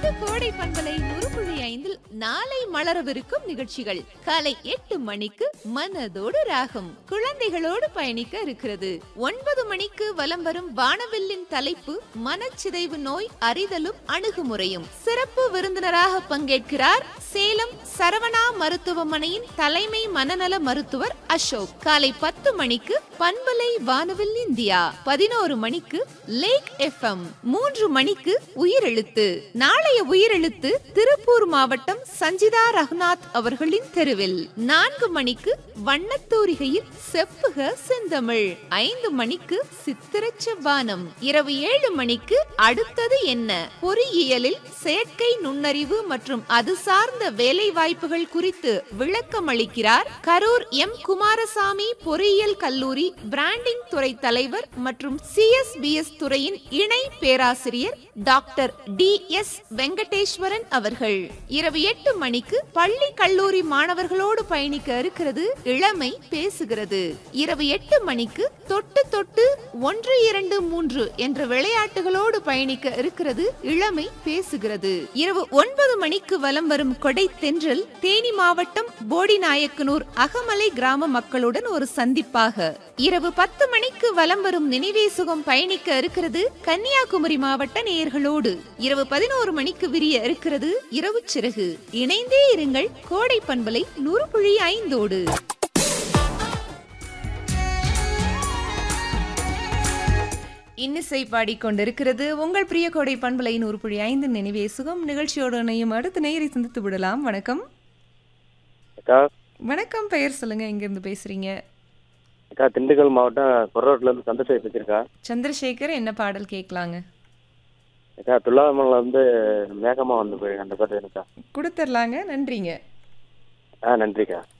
நமது கோடை பண்பலை நூறு ஐந்தில் நாளை மலரவிருக்கும் நிகழ்ச்சிகள் காலை எட்டு மணிக்கு மனதோடு ராகம் குழந்தைகளோடு பயணிக்க இருக்கிறது ஒன்பது மணிக்கு வலம் வரும் வானவில்லின் தலைப்பு மனச்சிதைவு நோய் அறிதலும் அணுகுமுறையும் சிறப்பு விருந்தினராக பங்கேற்கிறார் சேலம் சரவணா மருத்துவமனையின் தலைமை மனநல மருத்துவர் அசோக் காலை பத்து மணிக்கு பண்பலை வானவில் இந்தியா பதினோரு மணிக்கு லேக் எஃப்எம் மூன்று மணிக்கு உயிரெழுத்து நாளைய உயிரெழுத்து திருப்பூர் மாவட்டம் சஞ்சிதா ரகுநாத் அவர்களின் தெருவில் நான்கு மணிக்கு வண்ணத்தூரிகையில் செப்புக செந்தமிழ் ஐந்து மணிக்கு சித்திரச் செவ்வானம் இரவு ஏழு மணிக்கு அடுத்தது என்ன பொறியியலில் செயற்கை நுண்ணறிவு மற்றும் அது சார்ந்த வேலை வாய்ப்புகள் குறித்து விளக்கம் அளிக்கிறார் கரூர் எம் குமாரசாமி பொறியியல் கல்லூரி பிராண்டிங் துறை தலைவர் மற்றும் சிஎஸ்பிஎஸ் துறையின் இணை பேராசிரியர் டாக்டர் டி எஸ் வெங்கடேஸ்வரன் அவர்கள் இரவு எட்டு மணிக்கு பள்ளி கல்லூரி மாணவர்களோடு பயணிக்க இருக்கிறது இளமை பேசுகிறது இரவு எட்டு மணிக்கு தொட்டு தொட்டு ஒன்று இரண்டு மூன்று என்ற விளையாட்டுகளோடு பயணிக்க இருக்கிறது இளமை பேசுகிறது இரவு ஒன்பது மணிக்கு வலம் வரும் கொடை தென்றல் தேனி மாவட்டம் போடிநாயக்கனூர் அகமலை கிராம மக்களுடன் ஒரு சந்திப்பாக இரவு பத்து மணிக்கு வலம் வரும் நினைவே சுகம் பயணிக்க இருக்கிறது கன்னியாகுமரி மாவட்ட நேயர்களோடு இரவு பதினோரு மணிக்கு விரிய இருக்கிறது இரவு சிறகு இணைந்தே இருங்கள் கோடை பண்பலை நூறு புள்ளி ஐந்தோடு இன்னிசை பாடிக்கொண்டிருக்கிறது உங்கள் பிரிய கோடை பண்பலை நூறு புள்ளி ஐந்து நினைவே சுகம் நிகழ்ச்சியோடு இணையும் அடுத்த நேயரை சந்தித்து விடலாம் வணக்கம் அக்கா வணக்கம் பெயர் சொல்லுங்க எங்கிருந்து பேசுறீங்க அக்கா திண்டுக்கல் மாவட்டம் கொரோட்ல இருந்து சந்தோஷம் பேசியிருக்கா சந்திரசேகர் என்ன பாடல் கேட்கலாங்க அக்கா துல்லாமல்ல வந்து மேகமா வந்து போய் அந்த பாட்டு இருக்கா கொடுத்துர்லாங்க நன்றிங்க ஆ நன்றிக்கா